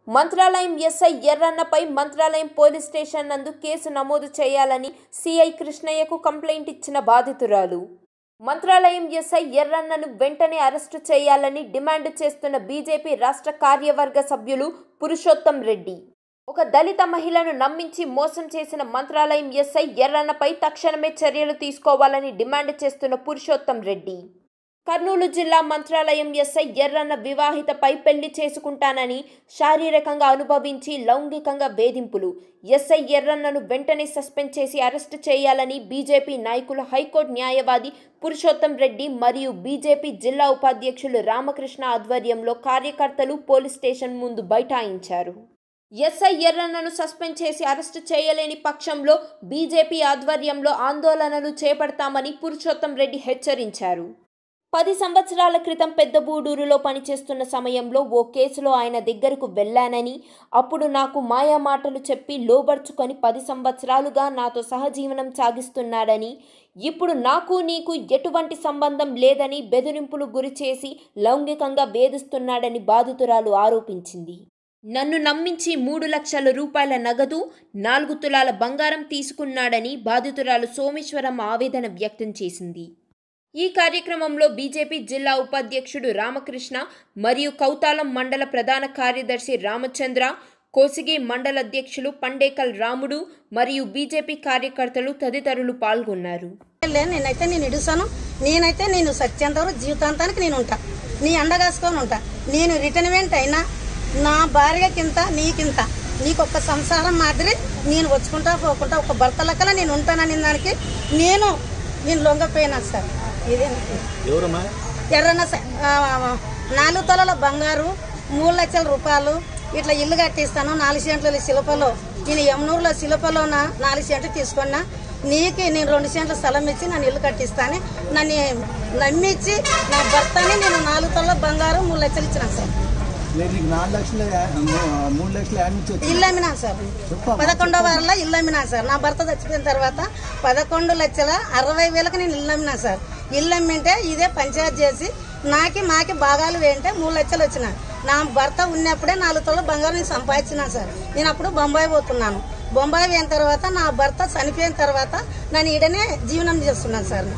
Mantralayam SI ఎర్రన్నపై Mantralayam police station నందు case నమోదు చేయాలని సిఐ కృష్ణయ్యకు కంప్లైంట్ ఇచ్చిన బాధితురాలు మంత్రాలయం ఎస్ఐ ఎర్రన్నను వెంటనే అరెస్టు చేయాలని డిమాండ్ చేస్తున్న బీజేపీ రాష్ట్ర కార్యవర్గ సభ్యులు పురుషోత్తం రెడ్డి ఒక దళిత మహిళను నమ్మించి మోసం చేసిన మంత్రాలయం ఎస్ఐ ఎర్రన్నపై తక్షణమే చర్యలు తీసుకోవాలని డిమాండ్ చేస్తున్న పురుషోత్తం రెడ్డి కర్నూలు జిల్లా మంత్రాలయం ఎస్ఐ ఎర్రన్న వివాహితపై పెళ్లి చేసుకుంటానని శారీరకంగా అనుభవించి లౌంగికంగా వేధింపులు ఎస్ఐ ఎర్రన్నను వెంటనే సస్పెండ్ చేసి అరెస్టు చేయాలని బీజేపీ నాయకులు హైకోర్టు న్యాయవాది పురుషోత్తం రెడ్డి మరియు బీజేపీ జిల్లా ఉపాధ్యక్షులు రామకృష్ణ ఆధ్వర్యంలో కార్యకర్తలు పోలీస్ స్టేషన్ ముందు బైఠాయించారు ఎస్ఐ ఎర్రన్నను సస్పెండ్ చేసి అరెస్టు చేయలేని పక్షంలో బీజేపీ ఆధ్వర్యంలో ఆందోళనలు చేపడతామని పురుషోత్తం రెడ్డి హెచ్చరించారు పది సంవత్సరాల క్రితం పెద్దబూడూరులో పనిచేస్తున్న సమయంలో ఓ కేసులో ఆయన దగ్గరకు వెళ్ళానని అప్పుడు నాకు మాయా మాటలు చెప్పి లోబర్చుకొని పది సంవత్సరాలుగా నాతో సహజీవనం సాగిస్తున్నాడని ఇప్పుడు నాకు నీకు ఎటువంటి సంబంధం లేదని బెదిరింపులు గురిచేసి లౌంగికంగా వేధిస్తున్నాడని బాధితురాలు ఆరోపించింది నన్ను నమ్మించి మూడు లక్షల రూపాయల నగదు నాలుగు తులాల బంగారం తీసుకున్నాడని బాధితురాలు సోమేశ్వరం ఆవేదన వ్యక్తం చేసింది ఈ కార్యక్రమంలో బీజేపీ జిల్లా ఉపాధ్యక్షుడు రామకృష్ణ మరియు కౌతాలం మండల ప్రధాన కార్యదర్శి రామచంద్ర కోసిగి మండల అధ్యక్షులు పండేకల్ రాముడు మరియు బీజేపీ కార్యకర్తలు తదితరులు పాల్గొన్నారు లే నేనైతే నేను ఇడుస్తాను నేనైతే నేను సత్యంత వరకు జీవితాంతానికి నేను ఉంటా నీ అండగాసుకొని ఉంటా నేను రిటర్న్మెంట్ అయినా నా భార్యకింత నీకింత నీకు ఒక్క సంసారం మాదిరి నేను వచ్చుకుంటా పోకుంటా ఒక భర్త లెక్కల నేను ఉంటానని దానికి నేను నేను లొంగపోయినా సార్ ఇదే ఎవరమ్మా ఎర్రన్న స- ఆ, నాలుగు తొలల బంగారు మూడు లక్షల రూపాయలు ఇట్లా ఇల్లు కట్టిస్తాను నాలుగు సెంట్ల శిల్పలో నేను యమునూరులో శిల్పలో నా- నాలుగు సెంట్లు తీసుకున్నా నీకు నేను రెండు సెంట్ల స్థలం ఇచ్చి నన్ను ఇల్లు కట్టిస్తాను నన్ను నమ్మించి నా భర్తని నేను నాలుగు తొలల బంగారు మూడు లక్షలు ఇచ్చినా సార్ నేను నీకు నాలుగు లక్షలు యా- మూ- మూడు లక్షలు యాడ్ నుంచి వచ్చింది ఇల్లు అమ్మినా సార్ పదకొండో వారంలో ఇల్లు అమ్మినా సార్ నా భర్త చచ్చిపోయిన తర్వాత పదకొండు లక్షల అరవై వేలకు నేను ఇల్లు అమ్మినా సార్ ఇల్లు అమ్మింటే ఇదే పంచాయత్ చేసి నాకి మాకి భాగాలు వేయంటే మూడు లక్షలు వచ్చిన నా భర్త ఉన్నప్పుడే నాలుగు తొల బంగారం నేను సంపాదించిన సార్ నేను అప్పుడు బొంబాయి పోతున్నాను బొంబాయి పోయిన తర్వాత నా భర్త చనిపోయిన తర్వాత నన్ను ఈడనే జీవనం చేస్తున్నాను సార్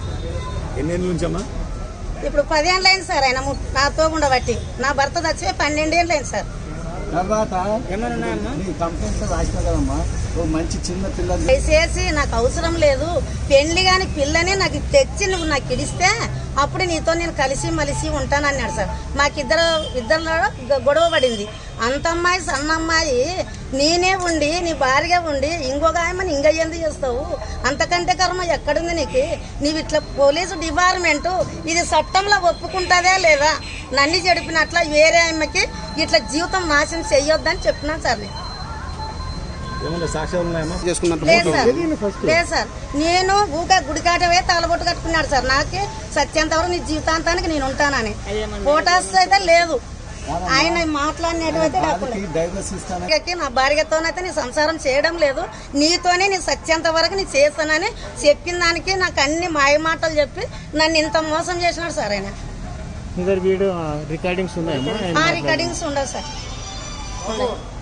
ఎన్ని నుంచి అమ్మా ఇప్పుడు పదేళ్ళు అయింది సార్ ఆయన ము- నాతో ఉండబట్టి నా భర్త చచ్చిపోయి పన్నెండేళ్ళు అయింది సార్ తర్వాత నీ కంప్లైంట్ రాసిన కదమ్మా ఓ మంచి చిన్న పిల్లలు దయచేసి నాకు అవసరం లేదు పెళ్లి కాని పిల్లని నాకు తెచ్చి నువ్వు నాకు ఇడిస్తే అప్పుడు నీతో నేను కలిసి మలిసి ఉంటానన్నాడు సార్ మాకిద్దరు ఇద్దరిలో గ- గొడవ పడింది అంత అమ్మాయి సన్న అమ్మాయి నేనే ఉండి నీ భార్య ఉండి ఇంకొక ఆయమని ఇంక ఎందుకు చేస్తావు అంతకంటే కర్మ ఎక్కడుంది నీకు నీవు ఇట్లా పోలీసు డిపార్ట్మెంట్ ఇది చట్టంలో ఒప్పుకుంటుందే లేదా నన్ను చెడిపినట్ల వేరే ఆమెకి ఇట్లా జీవితం నాశనం చెయ్యొద్దని చెప్పినాను సార్ నేను ఏమన్నా సాక్ష్యాలు ఉన్నాయమ్మా లేదు సార్ లేదు సార్ నేను ఊక గుడికాటవే తలబొట్టు కట్టుకున్నాడు సార్ నాకే సత్యంత వరకు నీ జీవితాంతానికి నేను ఉంటానని ఫోటోస్ అయితే లేదు ఆయన మాట్లాడినటువంటి వాళ్ళకి డైవర్స్ ఇస్తాను ఎక్కి నా భార్యతోనైతే నీ సంసారం చేయడం లేదు నీతోనే నీ సత్యంత వరకు నీ చేస్తానని చెప్పిన దానికి నాకు అన్ని మాయ మాటలు చెప్పి నన్ను ఇంత మోసం చేసినాడు సార్ ఆయన ఇద్దరు వీడియో రికార్డింగ్స్ ఉన్నాయమ్మా ఆ రికార్డింగ్స్ ఉండవు సార్ ఉండవు